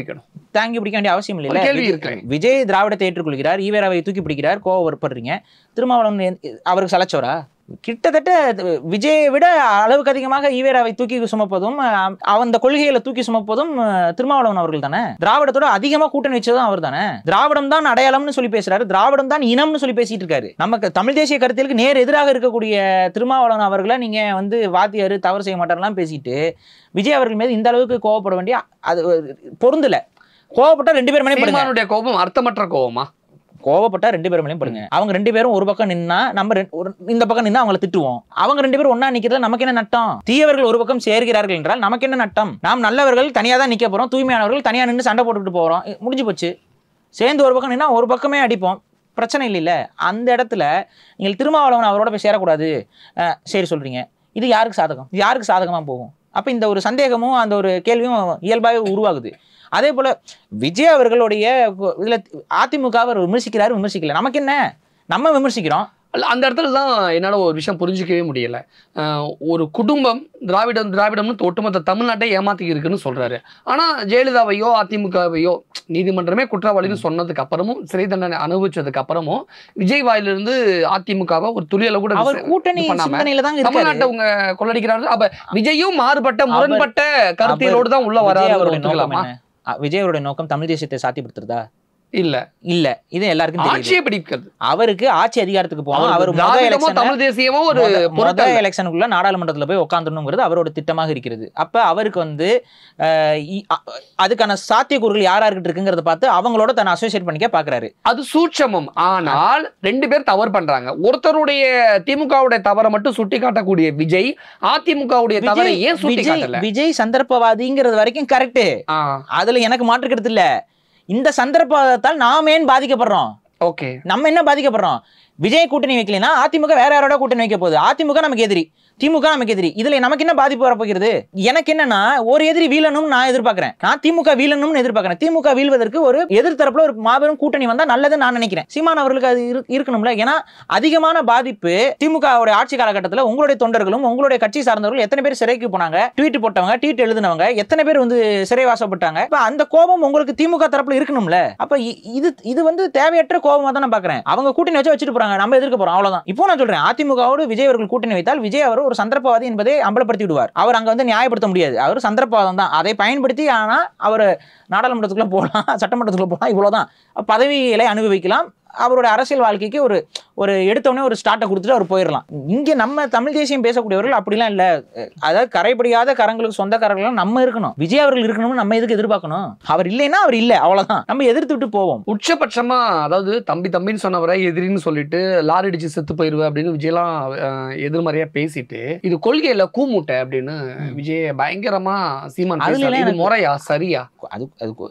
பிடிக்கணும் தாங்கி பிடிக்க வேண்டிய அவசியம் ஒரு இல்லை கேள்வி விஜய்- இருக்கு. விஜய் திராவிடத்தை ஏற்றுக்கொள்கிறார் ஈவேராவை தூக்கி பிடிக்கிறார் கோவப்படுறீங்க திருமாவளவன் எந்த- அவருக்கு சலைச்சோரா கிட்டத்தட்ட அது விஜயை விட அளவுக்கு அதிகமாக ஈவேராவை தூக்கி சுமப்பதும் அஹ், அந்த கொள்கைகளை தூக்கி சுமப்பதும் அஹ், திருமாவளவன் அவர்கள் தானே திராவிடத்தோட அதிகமா கூட்டணி வச்சதும் அவர் தானே திராவிடம் தான் அடையாளம்னு சொல்லி பேசுறாரு திராவிடம் தான் இனம்னு சொல்லி பேசிட்டு இருக்காரு நமக்கு தமிழ் தேசிய கருத்திற்கு நேர் எதிராக இருக்கக்கூடிய திருமாவளவன் அவர்களை நீங்க வந்து வாத்தியார் தவறு செய்ய மாட்டாரெல்லாம் பேசிட்டு விஜய் அவர்கள் மீது இந்த அளவுக்கு கோவப்பட வேண்டிய அது பொருந்தல கோவப்பட்டா ரெண்டு பேர் மேலேயும் படுங்க சீமானுடைய கோபம் அர்த்தமற்ற கோபமா கோவப்பட்டா ரெண்டு பேர் மேலேயும் படுங்க அவங்க ரெண்டு பேரும் ஒரு பக்கம் நின்னா நம்ம ரெண்டு- ஒரு- இந்த பக்கம் நின்னா அவங்கள திட்டுவோம் அவங்க ரெண்டு பேரும் ஒண்ணா நிக்கிறதுல நமக்கு என்ன நட்டம் தீயவர்கள் ஒரு பக்கம் சேர்கிறார்கள் என்றால் நமக்கு என்ன நட்டம் நாம் நல்லவர்கள் தனியா தான் நிக்க போறோம் தூய்மையானவர்கள் தனியா நின்று சண்டை போட்டுக்கிட்டு போறோம் இ- முடிஞ்சு போச்சு சேர்ந்து ஒரு பக்கம் நின்னா ஒரு பக்கமே அடிப்போம் பிரச்சனை இல்லைல்ல அந்த இடத்துல நீங்கள் திருமாவளவன் அவரோட போய் சேரக்கூடாது அஹ், சரி சொல்றீங்க இது யாருக்கு சாதகம் இது யாருக்கு சாதகமா போகும் அப்ப இந்த ஒரு சந்தேகமும் அந்த ஒரு கேள்வியும் இயல்பாகவே உருவாகுது அதே போல விஜய் அவர்களுடைய கு- இதுல அதிமுக அவர் விமர்சிக்கிறாரு விமர்சிக்கல நமக்கு என்ன நம்ம விமர்சிக்கிறோம் அல்ல அந்த இடத்துல தான் என்னால் ஒரு விஷயம் புரிஞ்சிக்கவே முடியல அஹ் ஒரு குடும்பம் திராவிடம் திராவிடம்னு ஒட்டுமொத்த தமிழ்நாட்டை ஏமாத்தி இருக்குன்னு சொல்றாரு ஆனா ஜெயலலிதாவையோ அதிமுகவையோ நீதிமன்றமே குற்றவாளின்னு சொன்னதுக்கு அப்புறமும் சிறை தண்டனை அனுபவிச்சதுக்கு அப்புறமும் விஜய் வாயிலிருந்து அதிமுகவை ஒரு துளியல கூட அவர் விச- கூட்டணி இது பண்ணாம சிந்தனையில தான் இருக்காரு தமிழ்நாட்டை உங்க கொள்ளடிக்கிறாரு அப்ப விஜயும் மாறுபட்ட முரண்பட்ட கருத்தியலோடு தான் உள்ள விஜய் வராரு அவருடைய நோக்கம் ஒத்துக்கலாமா என்ன அ, விஜய் அவருடைய நோக்கம் தமிழ் தேசியத்தை சாத்தியப்படுத்துறதா இல்ல இல்ல இது எல்லாருக்கும் தெரியுது ஆட்சியை பிடிக்கிறது அவருக்கு ஆட்சி அதிகாரத்துக்கு போகணும் அவர் அவர் முத திராவிடமோ எலெக்ஷன்ல தமிழ் தேசியமோ ஒரு முத பொருட்டல்ல. எலெக்ஷனுக்குள்ள நாடாளுமன்றத்துல போய் உட்காந்துருணுங்கிறது அவரோட திட்டமாக இருக்கிறது அப்ப அவருக்கு வந்து அஹ், இ- அ- அதுக்கான சாத்தியக்கூறுகள் யார் யார்கிட்ட இருக்குங்கிறத பார்த்து அவங்களோட தன்னை அசோசியேட் பண்ணிக்க பாக்குறாரு அது சூட்சமம் ஆனால் ரெண்டு பேர் தவறு பண்றாங்க ஒருத்தருடைய திமுகவுடைய தவறை மட்டும் சுட்டி காட்டக்கூடிய விஜய் அதிமுகவுடைய தவறை விஜய் ஏன் சுட்டி விஜய் காட்டல விஜய் சந்தர்ப்பவாதிங்கிறது வரைக்கும் கரெக்ட் ஆ அதுல எனக்கு மாற்று கருத்து இல்ல இந்த சந்தர்ப்பத்தால் நாம ஏன் பாதிக்கப்படுறோம் ஓகே நம்ம என்ன பாதிக்கப்படுறோம் விஜய் கூட்டணி வைக்கலைன்னா அதிமுக வேற யாரோட கூட்டணி வைக்க போகுது அதிமுக நமக்கு எதிரி திமுக நமக்கு எதிரி இதுல நமக்கு என்ன பாதிப்பு வரப்போகிறது எனக்கு என்னன்னா ஒரு எதிரி வீழணும் நான் எதிர்பார்க்கிறேன் நான் திமுக வீழணும்னு எதிர்பார்க்கிறேன் திமுக வீழ்வதற்கு ஒரு எதிர்த்தரப்புல ஒரு மாபெரும் கூட்டணி வந்தா நல்லதுன்னு நான் நினைக்கிறேன் சீமான் அவர்களுக்கு அது இரு- இருக்கணும்ல ஏன்னா அதிகமான பாதிப்பு திமுக வுடைய ஆட்சி காலகட்டத்தில் உங்களுடைய தொண்டர்களும் உங்களுடைய கட்சி சார்ந்தவர்கள் எத்தனை பேர் சிறைக்கு போனாங்க ட்வீட் போட்டவங்க ட்வீட் எழுதினவங்க எத்தனை பேர் வந்து சிறைவாசப்பட்டாங்க இப்ப அந்த கோபம் உங்களுக்கு திமுக தரப்புல இருக்கணும்ல அப்ப இ- இது இது வந்து தேவையற்ற கோபமா தான் நான் பாக்குறேன் அவங்க கூட்டணி வச்சு வச்சுட்டு போறாங்க நம்ம எதிர்க்க போறோம் அவ்வளவுதான் இப்போ நான் சொல்றேன் அதிமுகவோடு விஜய் அவர்கள் கூட்டணி வைத்தால் விஜய் அவர் ஒரு சந்தர்ப்பவாதி என்பதை அம்பலப்படுத்தி விடுவார் அவர் அங்க வந்து நியாயப்படுத்த முடியாது அவர் சந்தர்ப்பவாதம் தான் அதை பயன்படுத்தி ஆனா அவர் நாடாளுமன்றத்துக்குள்ள போகலாம் சட்டமன்றத்துக்குள்ள போகலாம் இவ்வளவுதான் பதவிகளை அனுபவிக்கலாம் அவரோட அரசியல் வாழ்க்கைக்கு ஒரு ஒரு எடுத்தோடனே ஒரு ஸ்டார்ட்டை கொடுத்துட்டு அவர் போயிடலாம் இங்க நம்ம தமிழ் தேசியம் பேசக்கூடியவர்கள் அப்படிலாம் இல்ல அதாவது கரைபடியாத கரங்களுக்கு சொந்தக்காரர்கள் நம்ம இருக்கணும் விஜய் அவர்கள் இருக்கணும்னு நம்ம எதுக்கு எதிர்பார்க்கணும் அவர் இல்லைன்னா அவர் இல்ல அவ்வளவுதான் நம்ம எதிர்த்து விட்டு போவோம் உச்சபட்சமா அதாவது தம்பி தம்பின்னு சொன்னவரை எதிரின்னு சொல்லிட்டு லாரி அடிச்சு செத்து போயிருவேன் அப்படின்னு விஜயலாம் அஹ், எதிர்மறையா பேசிட்டு இது கொள்கையில கூமுட்டை அப்படின்னு விஜய பயங்கரமா சீமான் அதுல பேசுறாரு. இது எனக்கு- முறையா சரியா அது அது கொ-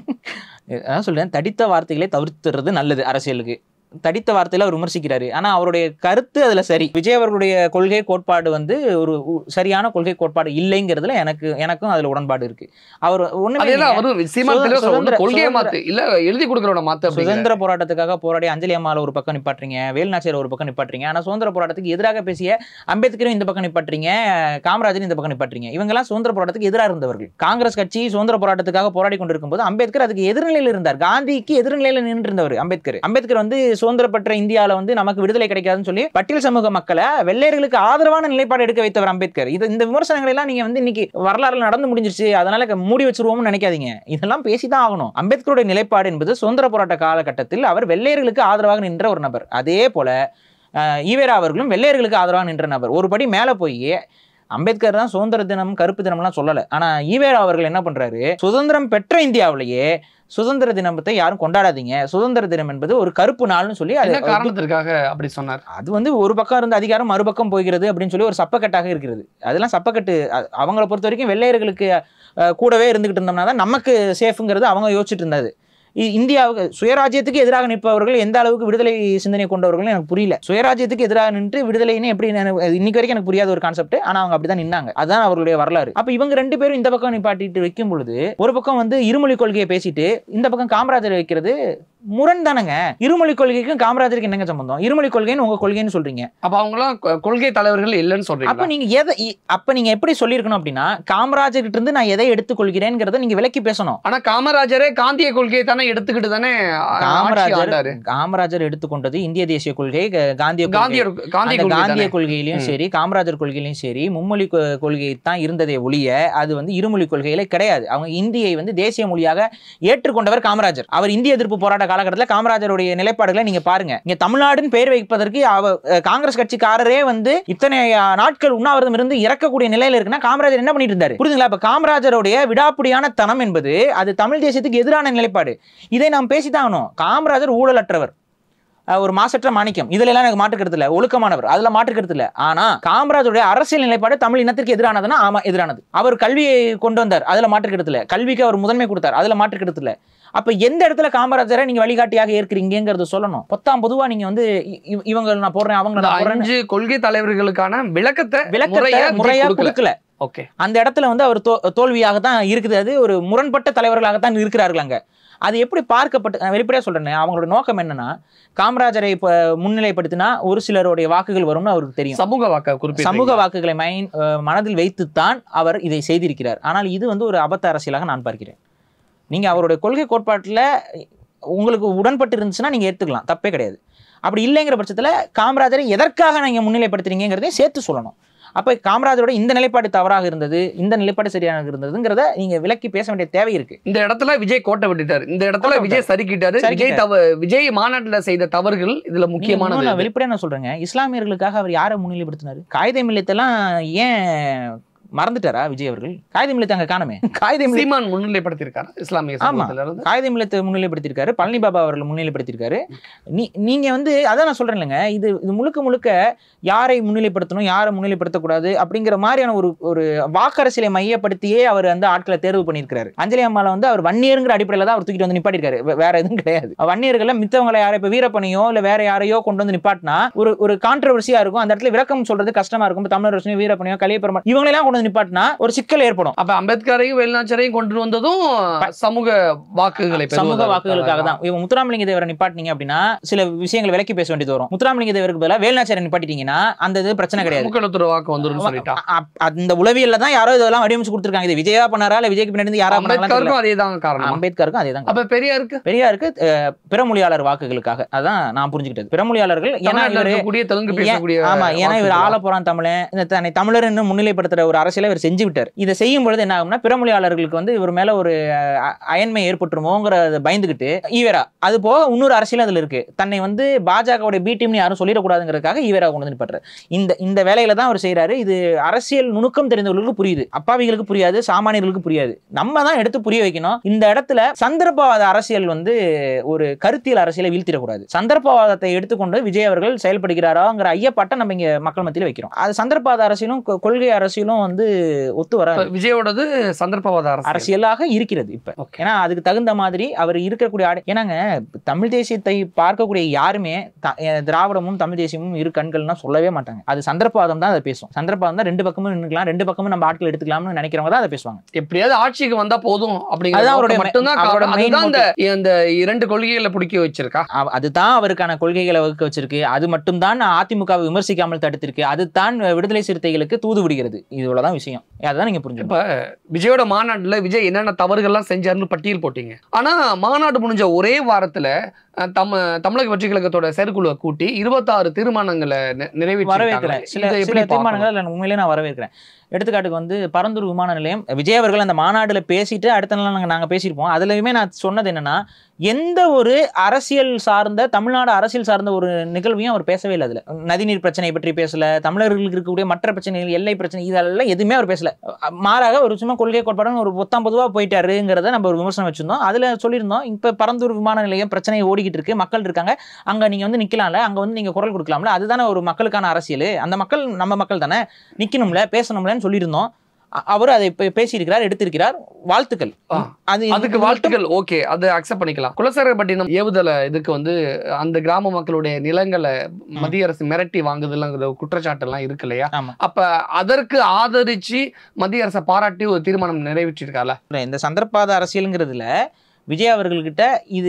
அதான் சொல்றேன் தடித்த வார்த்தைகளை தவிர்த்துறது நல்லது அரசியலுக்கு தடித்த வார்த்தையில அவர் விமர்சிக்கிறாரு ஆனா அவருடைய கருத்து அதுல சரி விஜய் அவர்களுடைய கொள்கை கோட்பாடு வந்து ஒரு உ- சரியான கொள்கை கோட்பாடு இல்லைங்கிறதுல எனக்கு எனக்கும் அதுல உடன்பாடு இருக்கு அவர் ஒண்ணுமே அதேதான் இல்லைங்க. அவரும் சீமான் சுதந்திர- தெளிவா சொல்றாரு. சுதந்திர- கொள்கையை சுதந்திர- மாத்து இல்ல எழுதி கொடுக்கறவன மாத்து அப்படிங்கிற சுதந்திர போராட்டத்துக்காக போராடி அஞ்சலி அம்மாவை ஒரு பக்கம் நிப்பாட்டுறீங்க வேலுநாச்சியார் ஒரு பக்கம் நிப்பாட்டுறீங்க ஆனா சுதந்திர போராட்டத்துக்கு எதிராக பேசிய அம்பேத்கரும் இந்த பக்கம் நிப்பாட்டுறீங்க காமராஜரும் இந்த பக்கம் நிப்பாட்டுறீங்க இவங்கெல்லாம் சுதந்திர போராட்டத்துக்கு எதிராக இருந்தவர்கள் காங்கிரஸ் கட்சி சுதந்திர போராட்டத்துக்காக போராடி கொண்டிருக்கும் போது அம்பேத்கர் அதுக்கு எதிர்நிலையில் இருந்தார் காந்திக்கு எதிர்நிலையில நின்று இருந்தவர் அம்பேத்கர் அம்பேத்கர் வந்து சுதந்திர பெற்ற இந்தியால வந்து நமக்கு விடுதலை கிடைக்காதுன்னு சொல்லி பட்டியல் சமூக மக்களை வெள்ளையர்களுக்கு ஆதரவான நிலைப்பாடு எடுக்க வைத்தவர் அம்பேத்கர் இது இந்த விமர்சனங்கள் எல்லாம் நீங்க வந்து இன்னைக்கு வரலாறுல நடந்து முடிஞ்சிருச்சு அதனால க- மூடி வச்சிருவோம்னு நினைக்காதீங்க இதெல்லாம் பேசிதான் ஆகணும் அம்பேத்கருடைய நிலைப்பாடு என்பது சுதந்திர போராட்ட காலகட்டத்தில் அவர் வெள்ளையர்களுக்கு ஆதரவாக நின்ற ஒரு நபர் அதே போல அஹ், ஈவேரா அவர்களும் வெள்ளையர்களுக்கு ஆதரவாக நின்ற நபர் ஒரு படி மேல போய் அம்பேத்கர் தான் சுதந்திர தினம் கருப்பு தினம்லாம் சொல்லல ஆனா ஈவேரா அவர்கள் என்ன பண்றாரு சுதந்திரம் பெற்ற இந்தியாவிலேயே சுதந்திர தினத்தை யாரும் கொண்டாடாதீங்க சுதந்திர தினம் என்பது ஒரு கருப்பு நாள்னு சொல்லி அது என்ன காரணத்திற்காக அப்படி சொன்னார் அது வந்து ஒரு பக்கம் இருந்த அதிகாரம் மறுபக்கம் போகிறது அப்படின்னு சொல்லி ஒரு சப்பக்கட்டாக இருக்கிறது அதெல்லாம் சப்பக்கட்டு அ- அவங்கள பொறுத்த வரைக்கும் வெள்ளையர்களுக்கு அஹ், கூடவே இருந்துகிட்டு இருந்தோம்னா தான் நமக்கு சேஃப்ங்கிறது அவங்க யோசிச்சுட்டு இருந்தது இ- இந்தியாவுக்கு சுயராஜ்யத்துக்கு எதிராக நிற்பவர்கள் எந்த அளவுக்கு விடுதலை சிந்தனை கொண்டவர்கள் எனக்கு புரியல சுயராஜ்யத்துக்கு எதிராக நின்று விடுதலைன்னு எப்படி எனக்கு- அது இன்னைக்கு வரைக்கும் எனக்கு புரியாத ஒரு கான்செப்ட் ஆனா அவங்க அப்படிதான் நின்னாங்க அதான் அவர்களுடைய வரலாறு அப்ப இவங்க ரெண்டு பேரும் இந்த பக்கம் நிப்பாட்டிட்டு வைக்கும் பொழுது ஒரு பக்கம் வந்து இருமொழி கொள்கையை பேசிட்டு இந்த பக்கம் காமராஜர் வைக்கிறது முரண் தானங்க இருமொழி கொள்கைக்கும் காமராஜருக்கு என்னங்க சம்பந்தம் இருமொழி கொள்கைன்னு உங்க கொள்கைன்னு சொல்றீங்க அப்ப அவங்களாம் கொ- கொள்கை தலைவர்கள் இல்லைன்னு அப்ப சொல்றீங்க நீங்க எதை இ- அப்ப நீங்க எப்படி சொல்லியிருக்கணும் அப்படின்னா காமராஜர் கிட்ட இருந்து நான் எதை எடுத்துக்கொள்கிறேங்கிறத நீங்க விலக்கி பேசணும் ஆனா காமராஜரே காந்திய கொள்கையை தானே எடுத்துக்கிட்டு தானே ஆட்சி காமராஜர் ஆண்டாரு காமராஜர் எடுத்துக்கொண்டது இந்திய தேசிய கொள்கை க- காந்திய கொள்கை. காந்திய காந்திய அந்த கொள்கை காந்திய தானே. கொள்கையிலயும் ம். சரி காமராஜர் கொள்கையிலயும் சரி மும்மொழி கொ- கொள்கை தான் இருந்ததே ஒழிய அது வந்து இருமொழி கொள்கையில கிடையாது அவங்க இந்தியை வந்து தேசிய மொழியாக ஏற்றுக்கொண்டவர் காமராஜர் அவர் இந்திய எதிர்ப்பு போராட்ட காலகட்டத்தில் காமராஜருடைய நிலைப்பாடுகளை நீங்க பாருங்க இங்க தமிழ்நாடுன்னு பெயர் வைப்பதற்கு அவ அஹ், காங்கிரஸ் கட்சிக்காரரே வந்து இத்தனை அஹ், நாட்கள் உண்ணாவிரதம் இருந்து இறக்கக்கூடிய நிலையில இருக்குன்னா காமராஜர் என்ன பண்ணிட்டு இருந்தாரு புரியுதுங்களா இப்ப காமராஜருடைய விடாப்பிடியான தனம் என்பது அது தமிழ் தேசியத்துக்கு எதிரான நிலைப்பாடு இதை நாம் பேசித்தான் ஆகணும் காமராஜர் ஊழலற்றவர் அஹ் ஒரு மாசற்ற மாணிக்கம் இதுல எல்லாம் எனக்கு மாற்றுக்கிறது இல்ல ஒழுக்கமானவர் அதுல மாற்றுக்கிறது இல்ல ஆனா காமராஜருடைய அரசியல் நிலைப்பாடு தமிழ் இனத்திற்கு எதிரானதுன்னா ஆமா எதிரானது அவர் கல்வியை கொண்டு வந்தார் அதுல மாற்றுக்கிறது இல்ல கல்விக்கு அவர் முதன்மை கொடுத்தார் அதுல மாற்றுக்கிறது இல்ல அப்ப எந்த இடத்துல காமராஜரை நீங்க வழிகாட்டியாக ஏற்கிறீங்கிறத சொல்லணும் பொத்தாம் பொதுவா நீங்க வந்து இ- இ- இவங்க நான் போடுறேன் அவங்க இந்த நான் போடுறேன் அஞ்சு கொள்கை தலைவர்களுக்கான விளக்கத்தை விளக்கத்தை முறையா முறையா விஜய் கொடுக்கல கொடுக்கல ஓகே அந்த இடத்துல வந்து அவர் தோ- தோல்வியாக தான் இருக்குது அது ஒரு முரண்பட்ட தலைவர்களாகத்தான் இருக்கிறார்கள் அங்க அது எப்படி பார்க்கப்பட்டு நான் வெளிப்படையா சொல்றேன் அவங்களோட நோக்கம் என்னன்னா காமராஜரை இப்ப முன்னிலைப்படுத்தினா ஒரு சிலருடைய வாக்குகள் வரும்னு அவருக்கு தெரியும் சமூக வாக்க குறிப்பிட்ட சமூக வாக்குகளை மைன் அஹ் மனதில் வைத்துத்தான் அவர் இதை செய்திருக்கிறார் ஆனால் இது வந்து ஒரு அபத்த அரசியலாக நான் பார்க்கிறேன் நீங்க அவருடைய கொள்கை கோட்பாட்டில் உங்களுக்கு உடன்பட்டு இருந்துச்சுன்னா நீங்க ஏத்துக்கலாம் தப்பே கிடையாது அப்படி இல்லைங்கிற பட்சத்துல காமராஜரை எதற்காக நீங்க முன்னிலைப்படுத்துறீங்கிறதையும் சேர்த்து சொல்லணும் அப்ப காமராஜரோட இந்த நிலைப்பாடு தவறாக இருந்தது இந்த நிலைப்பாடு சரியாக இருந்ததுங்கிறத நீங்க விலக்கி பேச வேண்டிய தேவை இருக்கு இந்த இடத்துல விஜய் கோட்டை விட்டுட்டாரு இந்த இடத்துல கோட்டை விஜய் சறுக்கிட்டாரு விஜய் சறுக்கிட்டாரு. தவ விஜய் மாநாட்டுல செய்த தவறுகள் இதுல நீங்க முக்கியமானது இன்னும் நான் வெளிப்படையா நான் சொல்றேங்க இஸ்லாமியர்களுக்காக அவர் யாரை முன்னிலைப்படுத்தினாரு காகித மில்லத்தெல்லாம் ஏன் மறந்துட்டாரா விஜய் அவர்கள் காகித மில்லத்தை அங்க காணுமே காகித மில்லத் சீமான் முன்னிலைப்படுத்தியிருக்காரு இஸ்லாமிய ஆமா. சமூகத்துல இருந்து காகித மில்லத்தை முன்னிலைப்படுத்தியிருக்காரு பழனி பாபா அவர்கள் முன்னிலைப்படுத்தியிருக்காரு நீ நீங்க வந்து அதான் நான் சொல்றேன் இல்லைங்க இது இது முழுக்க முழுக்க யாரை முன்னிலைப்படுத்தணும் யாரை முன்னிலைப்படுத்தக்கூடாது அப்படிங்கிற மாதிரியான ஒரு ஒரு வாக்கரசியலை மையப்படுத்தியே அவர் வந்து ஆட்களை தேர்வு பண்ணியிருக்காரு அஞ்சலி அம்மால வந்து அவர் வன்னியருங்கிற அடிப்படையில தான் அவர் தூக்கிட்டு வந்து நிப்பாட்டிருக்காரு வே- வேற எதுவும் கிடையாது வன்னியர்களை மித்தவங்களை யாரை இப்ப வீரப்பனையோ இல்ல வேற யாரையோ கொண்டு வந்து நிப்பாட்டினா ஒரு ஒரு கான்ட்ரவர்சியா இருக்கும் அந்த இடத்துல விளக்கம் சொல்றது கஷ்டமா இருக்கும் இப்ப தமிழரசனையோ வீரப்பனையோ கலியபெருமாள் இவங்களெல்லாம் கொண்டு வந்து நிப்பாட்டினா ஒரு சிக்கல் ஏற்படும் அப்ப அம்பேத்கரையும் வெளிநாச்சரையும் கொண்டு வந்ததும் சமூக வாக்குகளை சமூக பெறுவதற்காக வாக்குகளுக்காக தான் இவங்க முத்துராமலிங்க தேவரை நிப்பாட்டினீங்க அப்படின்னா சில விஷயங்களை விலக்கி பேச வேண்டியது வரும் முத்துராமலிங்க தேவருக்கு பதிலாக வேலுநாச்சியாரை நிப்பாட்டிட்டீங்கன்னா அந்த இது பிரச்சனை கிடையாது முக்கியத்துவ வாக்கு வந்துரும் சொல்லிட்டா அ- அ- அந்த உளவியல்ல தான் யாரோ இதெல்லாம் வடிவமைச்சு கொடுத்துருக்காங்க இது விஜயா பண்ணாரா இல்ல விஜய்க்கு பின்னாடி இருந்து யாரா பண்ணாங்களா அம்பேத்கருக்கும் அதே தான் காரணம் அம்பேத்கருக்கும் அதே தான் அப்ப பெரியாருக்கு பெரியாருக்கு அஹ், பிறமொழியாளர் வாக்குகளுக்காக அதான் நான் புரிஞ்சுக்கிட்டது பிறமொழியாளர்கள் ஏன்னா தமிழ்நாட்டுல இவரு இருக்கக்கூடிய தெலுங்கு ஏன்- பேசக்கூடிய ஆமா ஏன்னா இவர் வாக்குகளா? ஆள போறான் தமிழன் இந்த தன்னை தமிழர்னு முன்னிலைப்படுத்துற ஒரு அரசியலை இவர் செஞ்சு விட்டார் இதை செய்யும் பொழுது என்ன ஆகும்னா பிறமொழியாளர்களுக்கு வந்து இவர் மேல ஒரு அஹ், அயன்மை ஏற்பட்டுருமோங்கிற பயந்துகிட்டு ஈவேரா அது போக இன்னொரு அரசியல் அதுல இருக்கு தன்னை வந்து பாஜகவுடைய பி டீம்னு யாரும் சொல்லிடக்கூடாதுங்கிறதுக்காக ஈவேரா கொண்டு வந்து நிப்பாட்டுறாரு இந்த இந்த வேலையில தான் அவர் செய்றாரு இது அரசியல் நுணுக்கம் தெரிந்தவர்களுக்கு புரியுது அப்பாவிகளுக்கு புரியாது சாமானியர்களுக்கு புரியாது நம்ம தான் எடுத்து புரிய வைக்கணும் இந்த இடத்துல சந்தர்ப்பவாத அரசியல் வந்து ஒரு கருத்தியல் அரசியலை வீழ்த்திடக்கூடாது சந்தர்ப்பவாதத்தை எடுத்துக்கொண்டு விஜய் அவர்கள் செயல்படுகிறாராங்கிற ஐயப்பாட்டை நம்ம இங்க மக்கள் மத்தியில வைக்கிறோம் அது சந்தர்ப்பவாத அரசியலும் கொ- கொள்கை அரசியலும் வந்து ஒத்து வர இப்ப விஜயோடது சந்தர்ப்பவாத அரசியல் அரசியலாக இருக்கிறது இப்ப Okay. ஏன்னா அதுக்கு தகுந்த மாதிரி அவர் இருக்கக்கூடிய ஆடு ஏன்னாங்க தமிழ் தேசியத்தை பார்க்கக்கூடிய யாருமே த- அஹ் திராவிடமும் தமிழ் தேசியமும் இரு கண்கள்னா சொல்லவே மாட்டாங்க அது சந்தர்ப்பவாதம் தான் அதை பேசும் சந்தர்ப்பவாதம் தான் ரெண்டு பக்கமும் நின்றுக்கலாம் ரெண்டு பக்கமும் நம்ம ஆட்கள் எடுத்துக்கலாம்னு நினைக்கிறவங்க தான் அதை பேசுவாங்க எப்படியாவது ஆட்சிக்கு வந்தா போதும் அப்படிங்கிற அதுதான் அவருடைய நோக்கம் மட்டும்தான் அவரோட காரணம். main அதுதான் அந்த இந்த இரண்டு கொள்கைகளை பிடிக்க வச்சிருக்கா அவ- அதுதான் அவருக்கான கொள்கைகளை வகுக்க வச்சிருக்கு அது மட்டும்தான் அதிமுகவை விமர்சிக்காமல் தடுத்திருக்கு அதுதான் விடுதலை சிறுத்தைகளுக்கு தூது விடுகிறது இவ்வளவுதான் விஷயம் அதான் நீங்க புரிஞ்சுக்கணும் இப்ப விஜயோட மாநாட்டுல விஜய் என்னென்ன தவறுகள்லாம் செஞ்சாருன்னு பட்டியல் போட்டீங்க ஆனா மாநாடு முடிஞ்ச ஒரே வாரத்துல அஹ், தம தமிழக வெற்றி கழகத்தோட செயற்குழுவை கூட்டி இருபத்தாறு தீர்மானங்களை நி- நிறைவேற்றிருக்காங்க வரவேற்கிறேன் சில இதை சில எப்படி பார்க்கணும்? தீர்மானங்கள் நான் உண்மையிலேயே நான் வரவேற்கிறேன் எடுத்துக்காட்டுக்கு வந்து பரந்தூர் விமான நிலையம் விஜய் அவர்கள் அந்த மாநாடுல பேசிட்டு அடுத்த நாள் நாங்க நாங்க பேசியிருப்போம் அதுலயுமே நான் சொன்னது என்னன்னா எந்த ஒரு அரசியல் சார்ந்த தமிழ்நாடு அரசியல் சார்ந்த ஒரு நிகழ்வையும் அவர் பேசவே இல்லை அதுல நதிநீர் பிரச்சனை பற்றி பேசல தமிழர்களுக்கு இருக்கக்கூடிய மற்ற பிரச்சனைகள் எல்லை பிரச்சனை இதெல்லாம் எதுவுமே அவர் பேசல அ- மாறாக ஒரு சும்மா கொள்கை கோட்பாடுன்னு ஒரு பொத்தாம் பொதுவா போயிட்டாருங்கிறத நம்ம ஒரு விமர்சனம் வச்சிருந்தோம் அதுல சொல்லியிருந்தோம் இப்ப பரந்தூர் விமான நிலையம் பிரச்சனை ஓடிக்கிட்டு இருக்கு மக்கள் இருக்காங்க அங்க நீங்க வந்து நிக்கலாம்ல அங்க வந்து நீங்க குரல் கொடுக்கலாம்ல அதுதானே ஒரு மக்களுக்கான அரசியல் அந்த மக்கள் நம்ம மக்கள் தானே நிக்கணும்ல பேசணும்லன்னு சொல்லியிருந்தோம் அ- அவர் அதை பே- பேசியிருக்கிறார் எடுத்திருக்கிறார் வாழ்த்துக்கள் ஆ. அது அதுக்கு வாழ்த்துக்கள் ஓகே அது அக்செப்ட் பண்ணிக்கலாம் குலசேகரப்பட்டினம் ஏவுதல இதுக்கு வந்து அந்த கிராம மக்களுடைய நிலங்களை மத்திய அரசு மிரட்டி வாங்குதல்ங்கிற குற்றச்சாட்டு எல்லாம் இருக்கு இல்லையா ஆமா. அப்ப அதற்கு ஆதரிச்சு மத்திய அரசை பாராட்டி ஒரு தீர்மானம் நிறைவேற்றிருக்கால இந்த சந்தர்ப்பாத அரசியலுங்கிறதுல விஜய் அவர்கள்கிட்ட இது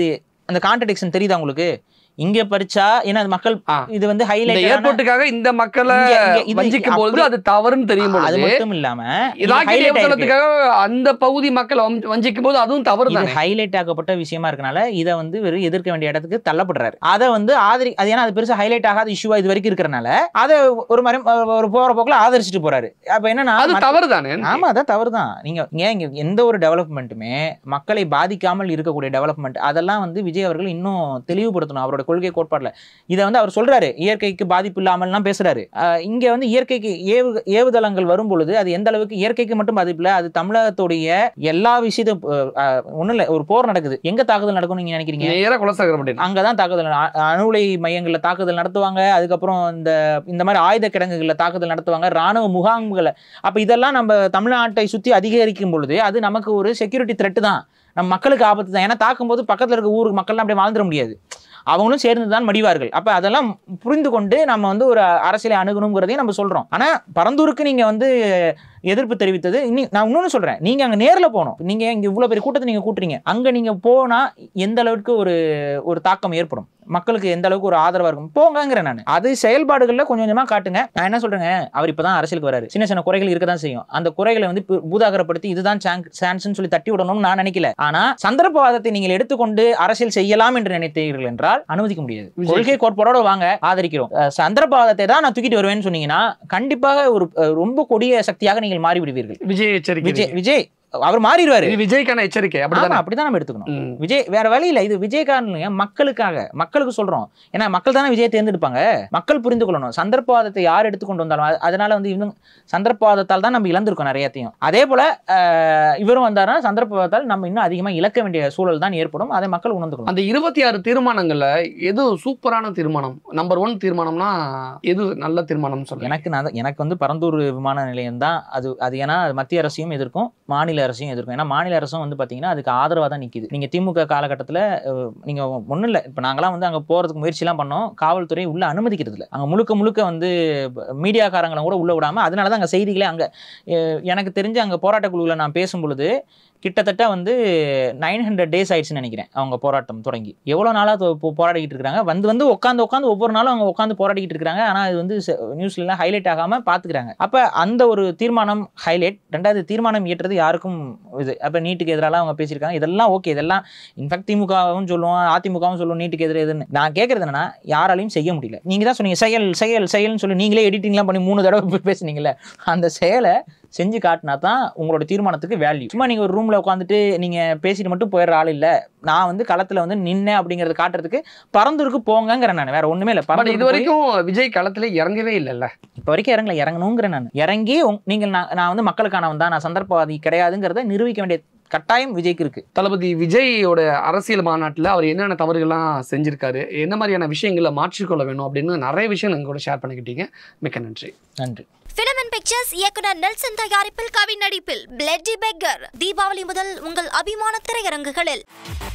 அந்த கான்ட்ரடிக்ஷன் தெரியுதா உங்களுக்கு இங்க படிச்சா ஏன்னா அது மக்கள் ஆ. இது வந்து இந்த ஹைலைட் ஏர்போர்ட்டுக்காக இந்த மக்களை வஞ்சிக்கும் பொழுது அது தவறுன்னு தெரியும் அது பொழுது மட்டும் இல்லாம இது ராக்கெட் highlight ஆயிருக்கு. ஏவுதளத்துக்காக அந்த பகுதி மக்களை வஞ்சி- வஞ்சிக்கும் போது அதுவும் தவறு இது தானே ஹைலைட் ஆக்கப்பட்ட விஷயமா இருக்கனால இதை வந்து வெறும் எதிர்க்க வேண்டிய இடத்துக்கு தள்ளப்படுறாரு அதை வந்து ஆதரி அது ஏன்னா அது பெருசா ஹைலைட் ஆகாத இஷ்யூவா இது வரைக்கும் இருக்கறனால அதை ஒரு மாதிரி ஒரு போற போக்குல ஆதரிச்சுட்டு போறாரு அப்ப என்னன்னா அது மத்த- தவறு தானே ஆமா அதான் தவறு தான் நீங்க ஏன் இங்க எந்த ஒரு டெவலப்மெண்ட்டுமே மக்களை பாதிக்காமல் இருக்கக்கூடிய டெவலப்மெண்ட் அதெல்லாம் வந்து விஜய் அவர்கள் இன்னும் தெளிவுபடுத்தணும் அவரோட கொள்கை கோட்பாடுல இதை வந்து அவர் சொல்றாரு இயற்கைக்கு பாதிப்பு இல்லாமல்லாம் பேசுறாரு ஆஹ் இங்க வந்து இயற்கைக்கு ஏவு ஏவுதளங்கள் வரும் பொழுது அது எந்த அளவுக்கு இயற்கைக்கு மட்டும் பாதிப்பு இல்ல அது தமிழகத்துடைய எல்லா விஷயத்தையும் ஒன்றும் இல்லை ஒரு போர் நடக்குது எங்க தாக்குதல் நடக்கும்னு நீங்க நினைக்கிறீங்க நேரா குலசாகரப்பட்டேன் அங்கதான் தாக்குதல் அ- அணு உலை மையங்கள்ல தாக்குதல் நடத்துவாங்க அதுக்கப்புறம் இந்த இந்த மாதிரி ஆயுத கிடங்குகள்ல தாக்குதல் நடத்துவாங்க ராணுவ முகாம்களை அப்ப இதெல்லாம் நம்ம தமிழ்நாட்டை சுத்தி அதிகரிக்கும் பொழுது அது நமக்கு ஒரு செக்யூரிட்டி த்ரெட் தான் நம்ம மக்களுக்கு ஆபத்து தான் ஏன்னா தாக்கும்போது பக்கத்துல இருக்க ஊருக்கு மக்கள்லாம் அப்படியே வாழ்ந்துட முடியாது அவங்களும் சேர்ந்து தான் மடிவார்கள் அப்ப அதெல்லாம் புரிந்து கொண்டு நம்ம வந்து ஒரு அரசியலை அணுகணுங்கிறதையும் நம்ம சொல்றோம் ஆனா பரந்தூருக்கு நீங்க வந்து எதிர்ப்பு தெரிவித்தது இன்னி நான் இன்னொன்னு சொல்றேன் நீங்க அங்க நேர்ல போகணும் நீங்க இங்க இவ்வளவு பெரிய கூட்டத்தை நீங்க கூட்டுறீங்க அங்க நீங்க போனா எந்த அளவுக்கு ஒரு ஒரு தாக்கம் ஏற்படும் மக்களுக்கு எந்த அளவுக்கு ஒரு ஆதரவா இருக்கும் போங்கங்கிறேன் நான் அது செயல்பாடுகள்ல கொஞ்சம் கொஞ்சமா காட்டுங்க நான் என்ன சொல்றேங்க அவர் இப்பதான் அரசியலுக்கு வராரு சின்ன சின்ன குறைகள் இருக்க தான் செய்யும் அந்த குறைகளை வந்து பு- பூதாகரப்படுத்தி இதுதான் சான்ஸ்னு சொல்லி தட்டி விடணும்னு நான் நினைக்கல ஆனா சந்தர்ப்பவாதத்தை நீங்கள் எடுத்துக்கொண்டு அரசியல் செய்யலாம் என்று நினைத்தீர்கள் என்றால் அனுமதிக்க முடியாது விஜய். கொள்கை கோட்பாடோட வாங்க ஆதரிக்கிறோம் அஹ் சந்தர்ப்பவாதத்தை தான் நான் தூக்கிட்டு வருவேன்னு சொன்னீங்கன்னா கண்டிப்பாக ஒரு அஹ், ரொம்ப கொடிய சக்தியாக நீங்கள் மாறி விடுவீர்கள் விஜய் எச்சரிக்கை விஜய் விஜய் அவர் மாறிடுவாரு இது விஜய்க்கான எச்சரிக்கை ஆமா அப்படிதானே அப்படிதான் நம்ம எடுத்துக்கணும் ம். விஜய் வேற வழி இல்ல இது விஜயகாரன் இல்லைங்க மக்களுக்காக மக்களுக்கு சொல்றோம் ஏன்னா மக்கள் தானே விஜய் தேர்ந்தெடுப்பாங்க மக்கள் புரிந்து கொள்ளணும் சந்தர்ப்பவாதத்தை யார் எடுத்துக்கொண்டு வந்தாலும் அது- அதனால வந்து இவங்க சந்தர்ப்பவாதத்தால் தான் நம்ம இழந்திருக்கோம் நிறையத்தையும் அதே போல அஹ், இவரும் வந்தாருன்னா சந்தர்ப்பவாதத்தால் நம்ம இன்னும் அதிகமா இழக்க வேண்டிய சூழல் தான் ஏற்படும் அதை மக்கள் உணர்ந்துக்கணும் அந்த இருபத்தி ஆறு தீர்மானங்கள்ல எது சூப்பரான தீர்மானம் நம்பர் ஒன் தீர்மானம்னா எது நல்ல தீர்மானம் சொல்லுங்க எனக்கு நான் தான்- எனக்கு வந்து பரந்தூர் விமான நிலையம் தான் அது அது ஏன்னா அது மத்திய அரசையும் எதிர்க்கும் மாநில அரசையும் எதிர்க்கும் ஏன்னா மாநில அரசும் வந்து பாத்தீங்கன்னா அதுக்கு ஆதரவா தான் நிக்குது நீங்க திமுக காலகட்டத்துல அஹ், நீங்க ஒண்ணும் இல்ல இப்ப நாங்களாம் வந்து அங்க போறதுக்கு முயற்சி எல்லாம் பண்ணோம் காவல்துறை உள்ள அனுமதிக்கிறது இல்ல அங்க முழுக்க முழுக்க வந்து மீடியாக்காரங்களை கூட உள்ள விடாம அதனால தான் அங்க செய்திகளே அங்க அஹ், எனக்கு தெரிஞ்சு அங்க போராட்ட குழுவில் நான் பேசும் பொழுது கிட்டத்தட்ட வந்து நைன் ஹண்ட்ரட் டேஸ் ஆயிடுச்சுன்னு நினைக்கிறேன் அவங்க போராட்டம் தொடங்கி எவ்வளோ நாளாக போராடிக்கிட்டு இருக்காங்க வந்து வந்து உட்காந்து உட்காந்து ஒவ்வொரு நாளும் அவங்க உட்காந்து போராடிக்கிட்டு இருக்காங்க ஆனால் அது வந்து நியூஸ்லாம் ஹைலைட் ஆகாமல் பார்த்துக்கிறாங்க அப்போ அந்த ஒரு தீர்மானம் ஹைலைட் ரெண்டாவது தீர்மானம் இயற்றது யாருக்கும் இது அப்போ நீட்டுக்கு எதிராலாம் அவங்க பேசியிருக்காங்க இதெல்லாம் ஓகே இதெல்லாம் இன்ஃபேக்ட் திமுகவும் சொல்லுவோம் அதிமுகவும் சொல்லுவோம் நீட்டுக்கு எதிராக எதுன்னு நான் கேட்கறது என்னன்னா யாராலையும் செய்ய முடியல நீங்கள் தான் சொன்னீங்க செயல் செயல் செயல்னு சொல்லி நீங்களே எடிட்டிங்லாம் பண்ணி மூணு தடவை பேசுனீங்கல்ல அந்த செயலை செஞ்சு காட்டினா தான் உங்களோட தீர்மானத்துக்கு வேல்யூ சும்மா நீங்கள் ஒரு ரூமில் உட்காந்துட்டு நீங்கள் பேசிட்டு மட்டும் போயிடுற ஆள் இல்லை நான் வந்து களத்தில் வந்து நின்னேன் அப்படிங்கறத காட்டுறதுக்கு பரந்தூருக்கு போங்கங்கிறேன் நான் வேற ஒண்ணுமே இல்லை பட் பரந்தூருக்கு இது வரைக்கும் விஜய் களத்துல இறங்கவே இல்லைல்ல இப்போ வரைக்கும் இறங்கல இறங்கணுங்கிற நான் இறங்கி உங்- நீங்கள் நான் நான் வந்து மக்களுக்கானவன் தான் நான் சந்தர்ப்பவாதி கிடையாதுங்கிறத நிரூபிக்க வேண்டிய கட்டாயம் விஜய்க்கு இருக்கு தளபதி விஜயோட அரசியல் மாநாட்டுல அவர் என்னென்ன தவறுகள்லாம் செஞ்சிருக்காரு என்ன மாதிரியான விஷயங்களை மாற்றிக்கொள்ள வேணும் அப்படின்னு நிறைய விஷயம் எங்க கூட ஷேர் பண்ணிக்கிட்டீங்க மிக்க நன்றி நன்றி பிலிமன் பிக்சர்ஸ் இயக்குனர் நெல்சன் தயாரிப்பில் கவி நடிப்பில் பிளட்டி பெக்கர் தீபாவளி முதல் உங்கள் அபிமான திரையரங்குகளில்